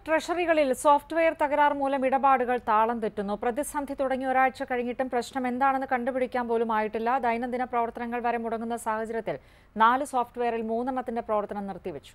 ട്രഷറികളിൽ software തകരാർ മൂലം ഇടപാടുകൾ താളം തെറ്റുന്നു പ്രതിസന്ധി തുടങ്ങി ഒരാഴ്ച കഴിഞ്ഞിട്ടും പ്രശ്നം എന്താണെന്ന് കണ്ടുപിടിക്കാൻ പോലും ആയിട്ടില്ല ദൈനംദിന പ്രവർത്തനങ്ങൾ വരെ മുടങ്ങുന്ന സാഹചര്യത്തിൽ നാല് സോഫ്റ്റ്വെയറിൽ മൂന്നെണ്ണത്തിന്റെ പ്രവർത്തനം നിർത്തിവെച്ചു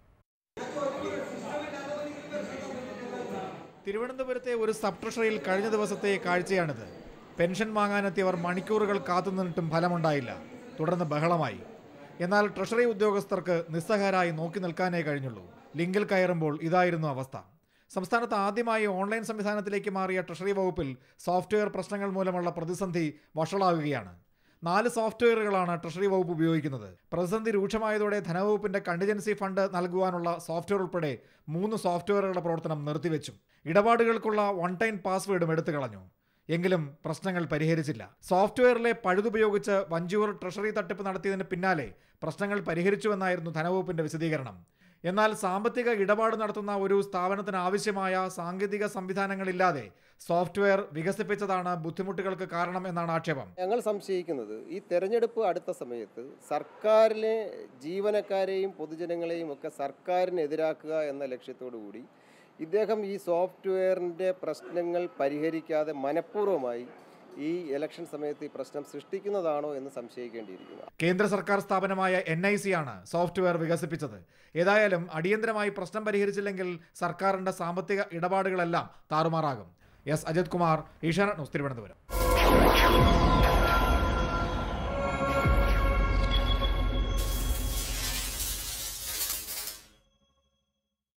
തിരുവനന്തപുരത്തെ ഒരു സബ് ട്രഷറിയിൽ കഴിഞ്ഞ ദിവസത്തെ കാഴ്ചയാണിത് പെൻഷൻ വാങ്ങാനെത്തിയവർ മണിക്കൂറുകൾ കാത്തുനിന്നിട്ടും ഫലമുണ്ടായില്ല തുടർന്ന് ബഹളമായി എന്നാൽ ട്രഷറി ഉദ്യോഗസ്ഥർക്ക് നിസ്സഹാരായി നോക്കി നിൽക്കാനേ കഴിഞ്ഞുള്ളൂ ലിങ്കിൽ കയറുമ്പോൾ ഇതായിരുന്നു അവസ്ഥ സംസ്ഥാനത്ത് ആദ്യമായി ഓൺലൈൻ സംവിധാനത്തിലേക്ക് മാറിയ ട്രഷറി വകുപ്പിൽ സോഫ്റ്റ്വെയർ പ്രശ്നങ്ങൾ മൂലമുള്ള പ്രതിസന്ധി വഷളാകുകയാണ് നാല് സോഫ്റ്റ്വെയറുകളാണ് ട്രഷറി വകുപ്പ് ഉപയോഗിക്കുന്നത് പ്രതിസന്ധി രൂക്ഷമായതോടെ ധനവകുപ്പിന്റെ കണ്ടിജൻസി ഫണ്ട് നൽകുവാനുള്ള സോഫ്റ്റ്വെയർ ഉൾപ്പെടെ മൂന്ന് സോഫ്റ്റ്വെയറുകളുടെ പ്രവർത്തനം നിർത്തിവെച്ചു ഇടപാടുകൾക്കുള്ള വൺ ടൈം പാസ്വേഡും എടുത്തു കളഞ്ഞു എങ്കിലും പ്രശ്നങ്ങൾ പരിഹരിച്ചില്ല സോഫ്റ്റ്വെയറിലെ പഴുതുപയോഗിച്ച് വഞ്ചൂർ ട്രഷറി തട്ടിപ്പ് നടത്തിയതിന് പിന്നാലെ പ്രശ്നങ്ങൾ പരിഹരിച്ചുവെന്നായിരുന്നു ധനവകുപ്പിന്റെ വിശദീകരണം എന്നാൽ സാമ്പത്തിക ഇടപാട് നടത്തുന്ന ഒരു സ്ഥാപനത്തിന് ആവശ്യമായ സാങ്കേതിക സംവിധാനങ്ങളില്ലാതെ സോഫ്റ്റ്വെയർ വികസിപ്പിച്ചതാണ് ബുദ്ധിമുട്ടുകൾക്ക് കാരണം എന്നാണ് ആക്ഷേപം ഞങ്ങൾ സംശയിക്കുന്നത് ഈ തെരഞ്ഞെടുപ്പ് അടുത്ത സമയത്ത് സർക്കാരിലെ ജീവനക്കാരെയും പൊതുജനങ്ങളെയും ഒക്കെ സർക്കാരിനെതിരാക്കുക എന്ന ലക്ഷ്യത്തോടു കൂടി ഇദ്ദേഹം ഈ സോഫ്റ്റ്വെയറിൻ്റെ പ്രശ്നങ്ങൾ പരിഹരിക്കാതെ മനഃപൂർവ്വമായി ഈ ഇലക്ഷൻ സമയത്ത് ഈ പ്രശ്നം സൃഷ്ടിക്കുന്നതാണോ എന്ന് സംശയിക്കേണ്ടിയിരിക്കുന്നു കേന്ദ്ര സർക്കാർ സ്ഥാപനമായ എൻ ഐ സി ആണ് സോഫ്റ്റ്വെയർ വികസിപ്പിച്ചത് ഏതായാലും അടിയന്തരമായി പ്രശ്നം പരിഹരിച്ചില്ലെങ്കിൽ സർക്കാരിന്റെ സാമ്പത്തിക ഇടപാടുകളെല്ലാം താറുമാറാകും എസ് അജിത് കുമാർ ഏഷ്യാനെറ്റ് ന്യൂസ് തിരുവനന്തപുരം